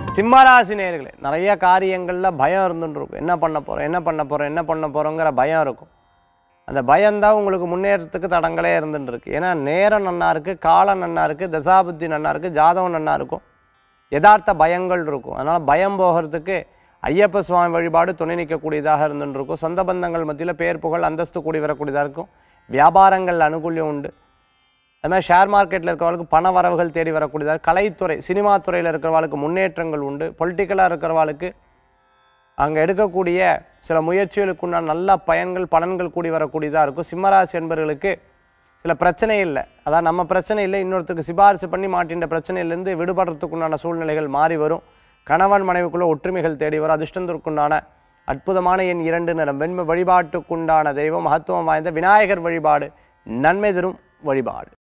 சிம்மராசி நேர்களே நிறைய காரியங்களில் பயம் இருந்துட்டு இருக்கும் என்ன பண்ண போகிறோம் என்ன பண்ண போகிறோம் என்ன பண்ண போகிறோங்கிற பயம் இருக்கும் அந்த பயம்தான் உங்களுக்கு முன்னேறத்துக்கு தடங்களே இருந்துட்டு இருக்கு ஏன்னா நேரம் நன்னா இருக்குது காலம் நன்னா இருக்குது தசாபுத்தி நன்னா இருக்குது ஜாதகம் நன்னா இருக்கும் யதார்த்த பயங்கள் இருக்கும் அதனால் பயம் போகிறதுக்கு ஐயப்ப சுவாமி வழிபாடு துணை நிற்கக்கூடியதாக இருந்துட்டு இருக்கும் சொந்த பந்தங்கள் மத்தியில் பேர் புகழ் அந்தஸ்து கூடி வரக்கூடியதாக இருக்கும் வியாபாரங்கள் அனுகூல்யம் உண்டு அது மாதிரி ஷேர் மார்க்கெட்டில் இருக்கிறவங்களுக்கு பண வரவுகள் தேடி வரக்கூடியதாக கலைத்துறை சினிமா துறையில் இருக்கிறவங்களுக்கு முன்னேற்றங்கள் உண்டு பொலிட்டிக்கலாக இருக்கிறவங்களுக்கு அங்கே எடுக்கக்கூடிய சில முயற்சிகளுக்கு உண்டான நல்ல பயன்கள் பலன்கள் கூடி வரக்கூடியதாக இருக்கும் சிம்மராசி என்பவர்களுக்கு சில பிரச்சனை இல்லை அதான் நம்ம பிரச்சனை இல்லை இன்னொருத்தருக்கு சிபாரிசு பண்ணி மாட்டின்ற பிரச்சனையிலேருந்து விடுபடுறதுக்கு உண்டான சூழ்நிலைகள் மாறி வரும் கணவன் மனைவிக்குள்ள ஒற்றுமைகள் தேடி வரும் அதிர்ஷ்டத்திற்குண்டான அற்புதமான எண் இரண்டு நிறம் வெண்மை வழிபாட்டுக்குண்டான தெய்வம் மகத்துவம் வாய்ந்த விநாயகர் வழிபாடு நன்மை தரும் வழிபாடு